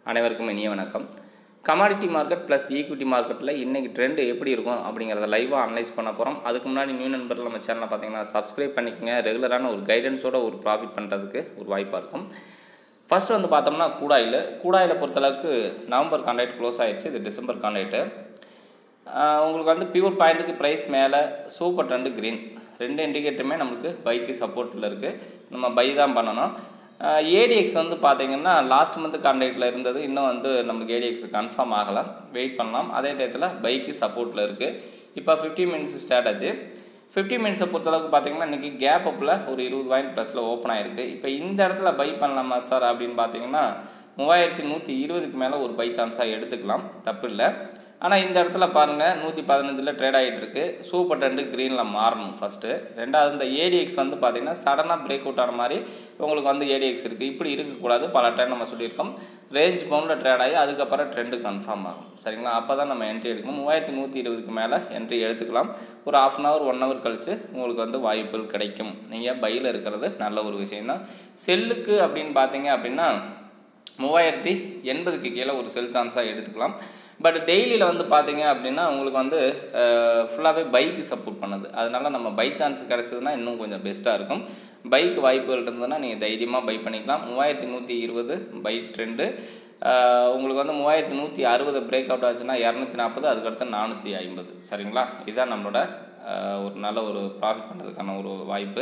அனைவருக்கும் இனிய வணக்கம் கமாடிட்டி மார்க்கெட் ப்ளஸ் ஈக்விட்டி மார்க்கெட்டில் இன்றைக்கி ட்ரெண்டு எப்படி இருக்கும் அப்படிங்கிறத லைவாக அனலைஸ் பண்ண போகிறோம் அதுக்கு முன்னாடி நியூ நண்பர்கள் நம்ம சேனலை பார்த்தீங்கன்னா சப்ஸ்கிரைப் பண்ணிக்கோங்க ரெகுலரான ஒரு கைடன்ஸோட ஒரு ப்ராஃபிட் பண்ணுறதுக்கு ஒரு வாய்ப்பாக இருக்கும் ஃபஸ்ட்டு வந்து பார்த்தோம்னா கூடாயில் கூடாயில் பொறுத்தளவுக்கு நவம்பர் கான்ட்ராக்ட் க்ளோஸ் ஆயிடுச்சு இது டிசம்பர் கான்ட்ராக்ட்டு உங்களுக்கு வந்து பியூர் பாயிண்ட்டுக்கு ப்ரைஸ் மேலே சூப்பர் ட்ரெண்டு க்ரீன் ரெண்டு இண்டிகேட்டருமே நம்மளுக்கு பைக்கு சப்போர்ட்டில் இருக்குது நம்ம பை தான் பண்ணணும் ஏடிஎக்ஸ் வந்து பார்த்தீங்கன்னா லாஸ்ட் மந்த் கான்டாக்டில் இருந்தது இன்னும் வந்து நம்மளுக்கு ஏடிஎக்ஸ் கன்ஃபார்ம் ஆகலை வெயிட் பண்ணலாம் அதே டயத்தில் பைக்கு சப்போர்ட்டில் இருக்குது இப்போ ஃபிஃப்டி மினிட்ஸ் ஸ்டார்ட் ஃபிஃப்டி மினிட்ஸை பொறுத்தளவுக்கு பார்த்தீங்கன்னா இன்றைக்கி கேப் அப்பில் ஒரு இருபது பாயிண்ட் ப்ளஸில் ஓப்பன் ஆயிருக்கு இப்போ இந்த இடத்துல பை பண்ணலாமா சார் அப்படின்னு பார்த்தீங்கன்னா மூவாயிரத்தி நூற்றி இருபதுக்கு மேலே ஒரு பை சான்ஸாக எடுத்துக்கலாம் தப்பு இல்லை ஆனால் இந்த இடத்துல பாருங்கள் நூற்றி பதினஞ்சில் ட்ரேட் ஆகிட்டு இருக்கு சூப்பர் ட்ரெண்டு க்ரீனில் மாறணும் ஃபஸ்ட்டு ரெண்டாவது இந்த ஏடிஎக்ஸ் வந்து பார்த்திங்கன்னா சடனாக பிரேக் அவுட் ஆன மாதிரி உங்களுக்கு வந்து ஏடிஎக்ஸ் இருக்குது இப்படி இருக்கக்கூடாது பல டைம் நம்ம சொல்லியிருக்கோம் ரேஞ்ச் பவுண்டில் ட்ரேட் ஆகி அதுக்கப்புறம் ட்ரெண்டு கன்ஃபார்ம் ஆகும் சரிங்களா அப்போ தான் நம்ம என்ட்ரி எடுக்கணும் மூவாயிரத்தி நூற்றி இருபதுக்கு மேலே என்ட்ரி எடுத்துக்கலாம் ஒரு half an hour one hour கழித்து உங்களுக்கு வந்து வாய்ப்புகள் கிடைக்கும் நீங்கள் பையில் இருக்கிறது நல்ல ஒரு விஷயந்தான் செல்லுக்கு அப்படின்னு பார்த்தீங்க அப்படின்னா மூவாயிரத்தி எண்பதுக்கு கீழே ஒரு செல் சான்ஸாக எடுத்துக்கலாம் பட் டெய்லியில் வந்து பார்த்தீங்க அப்படின்னா உங்களுக்கு வந்து ஃபுல்லாகவே பைக்கு சப்போர்ட் பண்ணுது அதனால் நம்ம பை சான்ஸ் கிடச்சதுன்னா இன்னும் கொஞ்சம் பெஸ்ட்டாக இருக்கும் பைக் வாய்ப்புகள் இருந்ததுன்னா நீங்கள் தைரியமாக பை பண்ணிக்கலாம் மூவாயிரத்தி நூற்றி இருபது பை ட்ரெண்டு உங்களுக்கு வந்து மூவாயிரத்தி நூற்றி அறுபது பிரேக் அவுட் ஆச்சுன்னா இரநூத்தி நாற்பது அதுக்கடுத்து நானூற்றி ஐம்பது சரிங்களா இதுதான் நம்மளோட ஒரு நல்ல ஒரு ப்ராஃபிட் பண்ணுறதுக்கான ஒரு வாய்ப்பு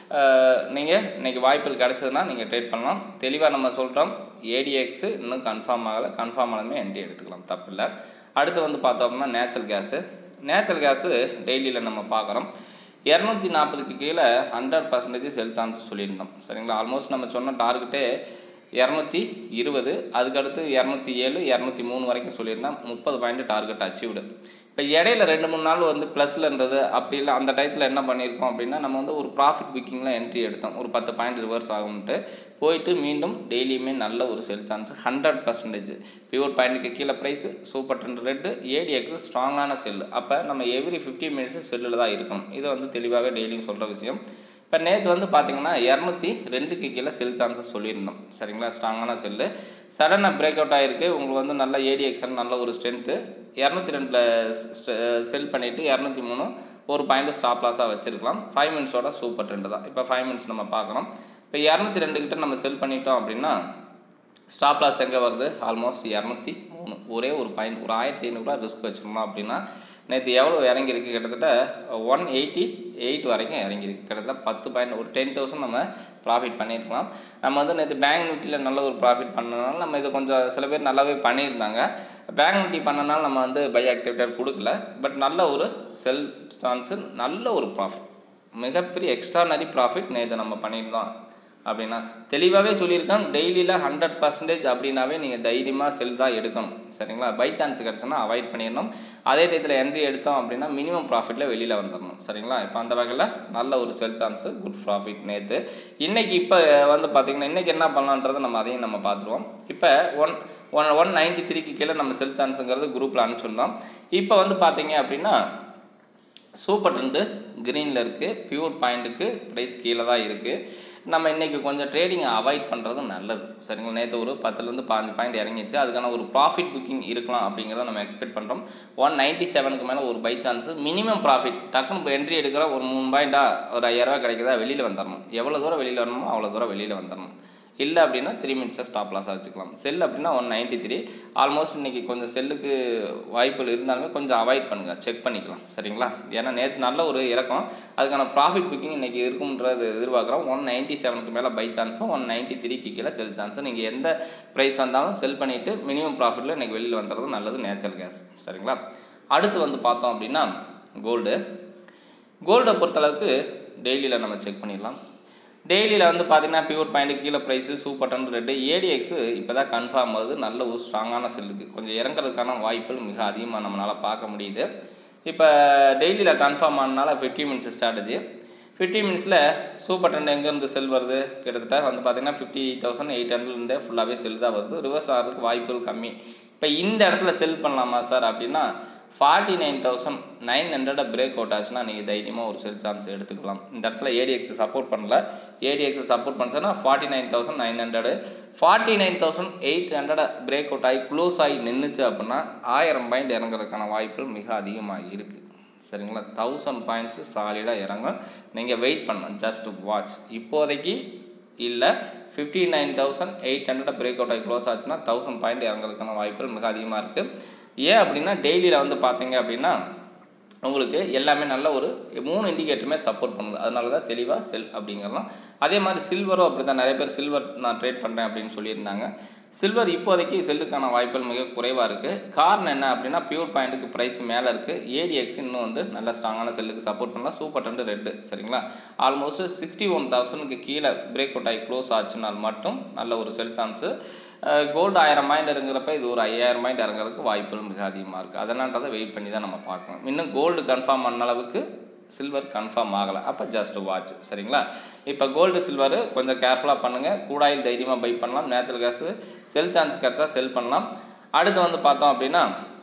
நீங்கள் இன்றைக்கி வாய்ப்புகள் கிடச்சதுன்னா நீங்கள் ட்ரேட் பண்ணலாம் தெளிவாக நம்ம சொல்கிறோம் ஏடிஎக்ஸு இன்னும் கன்ஃபார்ம் ஆகலை கன்ஃபார்ம் ஆனதுமே என்ட்ரி எடுத்துக்கலாம் தப்பு இல்லை அடுத்து வந்து பார்த்தோம்னா நேச்சுரல் கேஸு நேச்சுரல் கேஸு டெய்லியில் நம்ம பார்க்குறோம் இரநூத்தி நாற்பதுக்கு கீழே ஹண்ட்ரட் பர்சன்டேஜ் செல் சான்ஸ் சொல்லியிருந்தோம் சரிங்களா ஆல்மோஸ்ட் நம்ம சொன்ன டார்கெட்டே இரநூத்தி இருபது அதுக்கடுத்து இரநூத்தி ஏழு இரநூத்தி மூணு வரைக்கும் சொல்லியிருந்தேன் முப்பது பாயிண்ட் டார்கெட் அச்சீவ்டு இப்போ இடையில ரெண்டு மூணு நாள் வந்து ப்ளஸில் இருந்தது அப்படி இல்லை அந்த டயத்தில் என்ன பண்ணியிருக்கோம் அப்படின்னா நம்ம வந்து ஒரு ப்ராஃபிட் புக்கிங்கில் என்ட்ரி எடுத்தோம் ஒரு பத்து பாயிண்ட் ரிவர்ஸ் ஆகும்ட்டு போயிட்டு மீண்டும் டெய்லியுமே நல்ல ஒரு sell chance hundred percentage pure பாயிண்ட்டுக்கு கீழே price super trend red ADX ஸ்ட்ராங்கான செல்லு அப்போ நம்ம எவ்ரி ஃபிஃப்டி மினிட்ஸ் செல்லில் தான் இருக்கணும் இது வந்து தெளிவாகவே டெய்லியும் சொல்கிற விஷயம் இப்போ நேற்று வந்து பார்த்தீங்கன்னா இரநூத்தி ரெண்டுக்கு கீழே செல் சான்சஸ் சொல்லியிருந்தோம் சரிங்களா ஸ்ட்ராங்கான செல்லு சடனாக பிரேக் அவுட் ஆகிருக்கு உங்களுக்கு வந்து நல்ல ஏடிஎக்ஸல் நல்ல ஒரு ஸ்ட்ரென்த்து இரநூத்தி ரெண்டில் செல் பண்ணிவிட்டு இரநூத்தி மூணு ஒரு பாயிண்ட் ஸ்டாப் லாஸாக வச்சுருக்கலாம் ஃபைவ் மினிட்ஸோட சூப்பர் ட்ரெண்டு தான் இப்போ ஃபைவ் மினிட்ஸ் நம்ம பார்க்குறோம் இப்போ இரநூத்தி ரெண்டு கிட்ட நம்ம செல் பண்ணிட்டோம் அப்படின்னா ஸ்டாப் லாஸ் எங்கே வருது ஆல்மோஸ்ட் இரநூத்தி மூணு ஒரே ஒரு பாயிண்ட் ஒரு ஆயிரத்தி ஐநூறுரூவா ரிஸ்க் வச்சுருந்தோம் அப்படின்னா நேற்று எவ்வளோ இறங்கியிருக்கு கிட்டத்தட்ட ஒன் எயிட்டி எயிட் வரைக்கும் இறங்கியிருக்கு கிட்டத்தட்ட பத்து பாயிண்ட் ஒரு டென் தௌசண்ட் நம்ம ப்ராஃபிட் பண்ணியிருக்கலாம் நம்ம வந்து நேற்று பேங்க் நிஃப்டியில் நல்ல ஒரு ப்ராஃபிட் பண்ணனால நம்ம இதை கொஞ்சம் சில பேர் நல்லாவே பண்ணியிருந்தாங்க பேங்க் நிஃப்டி பண்ணனால நம்ம வந்து பை ஆக்டிவிட்டர் கொடுக்கல பட் நல்ல ஒரு செல் சான்ஸு நல்ல ஒரு ப்ராஃபிட் மிகப்பெரிய எக்ஸ்ட்ரானரி ப்ராஃபிட் நேற்று நம்ம பண்ணியிருந்தோம் அப்படின்னா தெளிவாகவே சொல்லியிருக்கேன் டெய்லியில் ஹண்ட்ரட் பர்சன்டேஜ் அப்படின்னாவே நீங்கள் தைரியமாக செல் தான் எடுக்கணும் சரிங்களா பை சான்ஸ் கிடச்சுன்னா அவாய்ட் பண்ணிடணும் அதே டயத்தில் என்ட்ரி எடுத்தோம் அப்படின்னா மினிமம் ப்ராஃபிட்டில் வெளியில் வந்துடணும் சரிங்களா இப்போ அந்த வகையில் நல்ல ஒரு செல் சான்ஸு குட் ப்ராஃபிட் நேற்று இன்றைக்கி இப்போ வந்து பார்த்திங்கன்னா இன்றைக்கி என்ன பண்ணலான்றதை நம்ம அதையும் நம்ம பார்த்துருவோம் இப்போ ஒன் ஒன் ஒன் நைன்ட்டி த்ரீக்கு கீழே நம்ம செல் சான்ஸுங்கிறது குரூப்பில் அனுப்பிச்சிருந்தோம் இப்போ வந்து பார்த்தீங்க அப்படின்னா சூப்பர் ட்ரெண்டு க்ரீனில் இருக்குது பியூர் பாயிண்ட்டுக்கு ப்ரைஸ் கீழே தான் இருக்குது நம்ம இன்றைக்கி கொஞ்சம் ட்ரேடிங்கை அவாய்ட் பண்ணுறது நல்லது சரிங்களா நேற்று ஒரு பத்துலேருந்து பாஞ்சு பாயிண்ட் இறங்கிச்சு அதுக்கான ஒரு ப்ராஃபிட் புக்கிங் இருக்கலாம் அப்படிங்கிறத நம்ம எக்ஸ்பெக்ட் பண்ணுறோம் ஒன் நைன்ட்டி செவனுக்கு மேலே ஒரு பை சான்ஸு மினிமம் ப்ராஃபிட் டக்குன்னு இப்போ என்ட்ரி எடுக்கிற ஒரு மூணு பாயிண்ட்டாக ஒரு ஐயாயிரரூவா கிடைக்குதா வெளியில் வந்துடணும் எவ்வளோ தூரம் வெளியில் வரணுமோ அவ்வளோ தூரம் வெளியில் வந்துடணும் இல்லை அப்படின்னா த்ரீ மினிட்ஸை ஸ்டாப் லாஸாக வச்சுக்கலாம் செல் அப்படின்னா ஒன் நைன்ட்டி த்ரீ ஆல்மோஸ்ட் இன்றைக்கி கொஞ்சம் செல்லுக்கு வாய்ப்புகள் இருந்தாலுமே கொஞ்சம் அவாய்ட் பண்ணுங்கள் செக் பண்ணிக்கலாம் சரிங்களா ஏன்னா நேற்று நல்ல ஒரு இறக்கம் அதுக்கான ப்ராஃபிட் புக்கிங் இன்றைக்கி இருக்கும்ன்றது எதிர்பார்க்குறோம் ஒன் நைன்ட்டி செவனுக்கு மேலே பை சான்ஸும் ஒன் நைன்ட்டி த்ரீக்கு கீழே செல் சான்ஸும் நீங்கள் எந்த ப்ரைஸ் வந்தாலும் செல் பண்ணிவிட்டு மினிமம் ப்ராஃபிட்டில் இன்றைக்கி வெளியில் வந்துடுறது நல்லது நேச்சுரல் கேஸ் சரிங்களா அடுத்து வந்து பார்த்தோம் அப்படின்னா கோல்டு கோல்டை பொறுத்தளவுக்கு டெய்லியில் நம்ம செக் பண்ணிடலாம் டெய்லியில் வந்து பார்த்திங்கன்னா பியூர் பாயிண்ட் கீழே price super trend red ADX இப்போ தான் கன்ஃபார்ம் ஆகுது நல்ல ஒரு ஸ்ட்ராங்கான செல்லுக்கு கொஞ்சம் இறங்குறதுக்கான வாய்ப்புகள் மிக அதிகமாக நம்மளால் பார்க்க முடியுது இப்போ டெய்லியில் கன்ஃபார்ம் ஆனனால ஃபிஃப்டி மினிட்ஸ் ஸ்ட்ராட்டஜி ஃபிஃப்டி மினிட்ஸில் சூப்பர் ட்ரெண்ட் எங்கேருந்து செல் வருது கிட்டத்தட்ட வந்து பார்த்திங்கன்னா ஃபிஃப்டி தௌசண்ட் எயிட் ஹண்ட்ரட்லேருந்தே ஃபுல்லாகவே செல் தான் வருது ரிவர்ஸ் ஆகிறதுக்கு வாய்ப்புகள் கம்மி இப்போ இந்த இடத்துல செல் பண்ணலாமா சார் அப்படின்னா ஃபார்ட்டி நைன் தௌசண்ட் நைன் ஹண்ட்ரடை பிரேக் அவுட் ஆச்சுன்னா நீங்கள் தைரியமாக ஒரு செல் சான்ஸ் எடுத்துக்கலாம் இந்த இடத்துல ஏடிஎக்ஸ் சப்போர்ட் பண்ணல ஏடிஎக்ஸ் சப்போர்ட் பண்ணுச்சுன்னா forty nine thousand nine hundred forty nine thousand eight hundred break out ஆகி க்ளோஸ் ஆகி நின்றுச்சு அப்படின்னா ஆயிரம் பாயிண்ட் இறங்குறதுக்கான வாய்ப்புகள் மிக அதிகமாக இருக்குது சரிங்களா தௌசண்ட் பாயிண்ட்ஸு சாலிடாக இறங்கும் நீங்கள் வெயிட் பண்ணணும் ஜஸ்ட் வாட்ச் இப்போதைக்கு இல்லை fifty nine thousand eight hundred break out ஆகி க்ளோஸ் ஆச்சுன்னா தௌசண்ட் பாயிண்ட் இறங்குறதுக்கான வாய்ப்புகள் மிக அதிகமாக இருக்குது ஏன் அப்படின்னா டெய்லியில் வந்து பார்த்தீங்க அப்படின்னா உங்களுக்கு எல்லாமே நல்ல ஒரு மூணு இண்டிகேட்டருமே சப்போர்ட் பண்ணுது அதனால தான் தெளிவாக செல் அப்படிங்கிறலாம் அதே மாதிரி சில்வரும் அப்படி தான் நிறைய பேர் சில்வர் நான் ட்ரேட் பண்ணுறேன் அப்படின்னு சொல்லியிருந்தாங்க சில்வர் இப்போதைக்கு செல்லுக்கான வாய்ப்புகள் மிக குறைவாக இருக்குது காரணம் என்ன அப்படின்னா பியூர் பாயிண்ட்டுக்கு ப்ரைஸ் மேலே இருக்குது ஏடிஎக்ஸ் இன்னும் வந்து நல்ல ஸ்ட்ராங்கான செல்லுக்கு சப்போர்ட் பண்ணலாம் சூப்பர் டென்ட் ரெட்டு சரிங்களா ஆல்மோஸ்ட் சிக்ஸ்டி ஒன் தௌசண்ட்க்கு கீழே பிரேக் அவுட் ஆகி க்ளோஸ் ஆச்சுனால் மட்டும் நல்ல ஒரு செல் சான்ஸு கோல்டு ஆயிரம் மைண்ட் இறங்குறப்ப இது ஒரு ஐயாயிரம் மைண்ட் இறங்குறதுக்கு வாய்ப்புகள் மிக அதிகமாக இருக்குது அதனான்றதை வெயிட் பண்ணி தான் நம்ம பார்க்கணும் இன்னும் கோல்டு கன்ஃபார்ம் பண்ண அளவுக்கு சில்வர் கன்ஃபார்ம் ஆகலை அப்போ ஜஸ்ட் வாட்ச் சரிங்களா இப்போ கோல்டு சில்வர் கொஞ்சம் கேர்ஃபுல்லாக பண்ணுங்கள் கூடாயில் தைரியமாக பை பண்ணலாம் நேச்சுரல் கேஸு செல் சான்ஸ் கிடச்சா செல் பண்ணலாம் அடுத்து வந்து பார்த்தோம் அப்படின்னா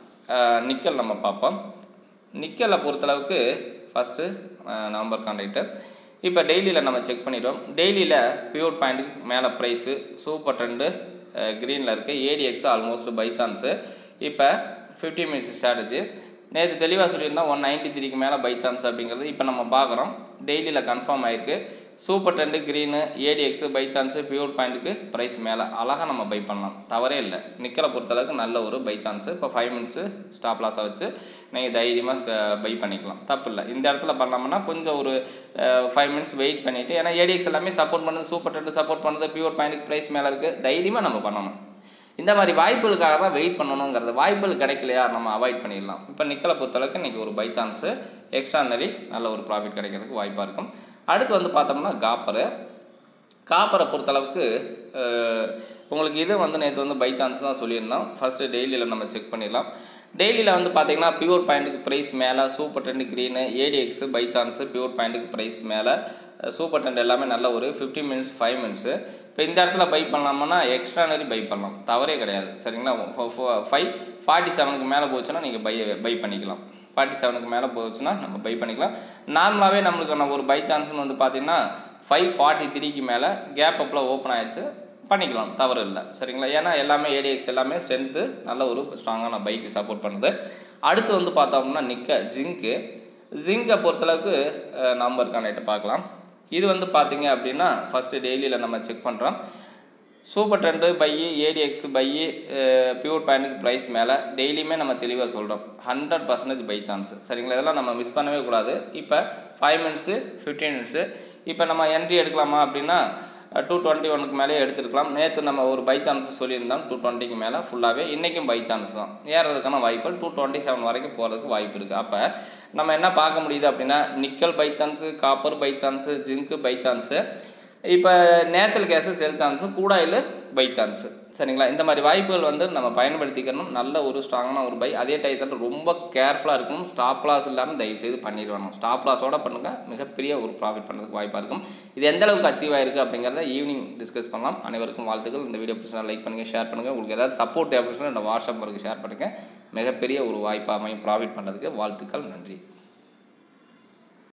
நிக்கல் நம்ம பார்ப்போம் நிக்கலை பொறுத்தளவுக்கு ஃபஸ்ட்டு நவம்பர் கான்ட்ராக்ட்டு இப்போ டெய்லியில் நம்ம செக் பண்ணிடுவோம் டெய்லியில் பியூர் பாயிண்ட்டுக்கு மேலே ப்ரைஸு சூப்பர் ட்ரெண்டு க்ரீனில் இருக்குது ஏடிஎக்ஸ் ஆல்மோஸ்ட் பை சான்ஸு இப்போ ஃபிஃப்டி மினிட்ஸ் ஸ்ட்ராட்டஜி நேற்று தெளிவாக சொல்லியிருந்தோம் ஒன் நைன்ட்டி த்ரீக்கு மேலே பை சான்ஸ் அப்படிங்கிறது இப்போ நம்ம பார்க்குறோம் டெய்லியில் கன்ஃபார்ம் ஆயிருக்கு super trend green ADX buy chance pure பாயிண்ட்டுக்கு ப்ரைஸ் மேலே அழகாக நம்ம பை பண்ணலாம் தவறே இல்லை நிக்கலை பொறுத்தளவுக்கு நல்ல ஒரு பை சான்ஸு இப்போ ஃபைவ் மினிட்ஸு ஸ்டாப் லாஸை வச்சு நீங்கள் தைரியமாக பை பண்ணிக்கலாம் தப்பு இல்லை இந்த இடத்துல பண்ணோம்னா கொஞ்சம் ஒரு ஃபைவ் மினிட்ஸ் வெயிட் பண்ணிவிட்டு ஏன்னா ஏடிஎக்ஸ் எல்லாமே சப்போர்ட் பண்ணுது சூப்பர் ட்ரெண்டு சப்போர்ட் பண்ணுது பியூர் பாயிண்ட்டுக்கு ப்ரைஸ் மேலே இருக்குது தைரியமாக நம்ம பண்ணணும் இந்த மாதிரி வாய்ப்புகளுக்காக தான் வெயிட் பண்ணணுங்கிறது வாய்ப்புகள் கிடைக்கலையா நம்ம அவாய்ட் பண்ணிடலாம் இப்போ நிக்கலை பொறுத்தளவுக்கு இன்றைக்கி ஒரு பை சான்ஸு எக்ஸ்ட்ரானரி நல்ல ஒரு ப்ராஃபிட் கிடைக்கிறதுக்கு வாய்ப்பாக இருக்கும் அடுத்து வந்து பார்த்தோம்னா காப்பரு காப்பரை பொறுத்தளவுக்கு உங்களுக்கு இது வந்து நேற்று வந்து பை சான்ஸ் தான் சொல்லியிருந்தோம் ஃபஸ்ட்டு டெய்லியில் நம்ம செக் பண்ணிடலாம் டெய்லியில் வந்து பார்த்தீங்கன்னா பியூர் பாயிண்ட்டுக்கு ப்ரைஸ் மேலே super trend green ADX buy chance pure பாயிண்ட்டுக்கு ப்ரைஸ் மேலே சூப்பர் டென்ட் எல்லாமே நல்ல ஒரு ஃபிஃப்டி மினிட்ஸ் ஃபைவ் மினிட்ஸு இப்போ இந்த இடத்துல பை பண்ணலாம்னா எக்ஸ்ட்ரானரி பை பண்ணலாம் தவறே கிடையாது சரிங்களா ஃபைவ் ஃபார்ட்டி செவனுக்கு மேலே போச்சுன்னா நீங்கள் பை பை பண்ணிக்கலாம் ஃபார்ட்டி செவனுக்கு மேலே போச்சுன்னா நம்ம பை பண்ணிக்கலாம் நார்மலாகவே நம்மளுக்கான ஒரு பை சான்ஸ்னு வந்து பார்த்திங்கன்னா ஃபைவ் ஃபார்ட்டி த்ரீக்கு மேலே கேப் அப்பில் ஓப்பன் ஆயிடுச்சு பண்ணிக்கலாம் தவறு இல்லை சரிங்களா ஏன்னா எல்லாமே ஏடிஎக்ஸ் எல்லாமே ஸ்ட்ரென்த்து நல்ல ஒரு ஸ்ட்ராங்கான பைக்கு சப்போர்ட் பண்ணுது அடுத்து வந்து பார்த்தோம்னா நிக்க ஜிங்க்கு ஜிங்கை பொறுத்தளவுக்கு நம்பர் கான்டாக்ட் பார்க்கலாம் இது வந்து பார்த்தீங்க அப்படின்னா ஃபஸ்ட்டு டெய்லியில் நம்ம செக் பண்ணுறோம் super trend buy ADX buy pure பாயிண்ட்டுக்கு ப்ரைஸ் மேலே டெய்லியுமே நம்ம தெளிவாக சொல்கிறோம் ஹண்ட்ரட் பர்சன்டேஜ் பை சான்ஸ் சரிங்களா இதெல்லாம் நம்ம மிஸ் பண்ணவே கூடாது இப்போ ஃபைவ் மினிட்ஸு ஃபிஃப்டீன் மினிட்ஸு இப்போ நம்ம என்ட்ரி எடுக்கலாமா அப்படின்னா டூ டுவெண்ட்டி ஒனுக்கு மேலே எடுத்துருக்கலாம் நேற்று நம்ம ஒரு பை சான்ஸ் சொல்லியிருந்தோம் டூ டுவெண்ட்டிக்கு மேலே ஃபுல்லாகவே இன்றைக்கும் பை சான்ஸ் தான் ஏறதுக்கான வாய்ப்புகள் டூ டுவெண்ட்டி செவன் வரைக்கும் போகிறதுக்கு வாய்ப்பு இருக்குது அப்போ நம்ம என்ன பார்க்க முடியுது அப்படின்னா nickel buy chance copper buy chance zinc buy chance இப்போ natural gas sell chance crude oil buy chance சரிங்களா இந்த மாதிரி வாய்ப்புகள் வந்து நம்ம பயன்படுத்திக்கணும் நல்ல ஒரு ஸ்ட்ராங்கான ஒரு பை அதே டயத்தில் ரொம்ப கேர்ஃபுல்லாக இருக்கணும் ஸ்டாப் லாஸ் இல்லாமல் தயவுசெய்து பண்ணிடுவேணும் ஸ்டாப் லாஸோட பண்ணுங்கள் மிகப்பெரிய ஒரு ப்ராஃபிட் பண்ணுறதுக்கு வாய்ப்பாக இருக்கும் இது எந்த அளவுக்கு அச்சீவ் ஆயிருக்கு அப்படிங்கிறத ஈவினிங் டிஸ்கஸ் பண்ணலாம் அனைவருக்கும் வாழ்த்துக்கள் இந்த வீடியோ பிடிச்சா லைக் பண்ணுங்கள் ஷேர் பண்ணுங்கள் உங்களுக்கு ஏதாவது சப்போர்ட் தேவைப்படுச்சுன்னா இந்த வாட்ஸ்அப் நம்பருக்கு ஷேர் பண்ணுங்கள் மிகப்பெரிய ஒரு வாய்ப்பாக அமையும் ப்ராஃபிட் பண்ணுறதுக்கு வாழ்த்துக்கள் நன்றி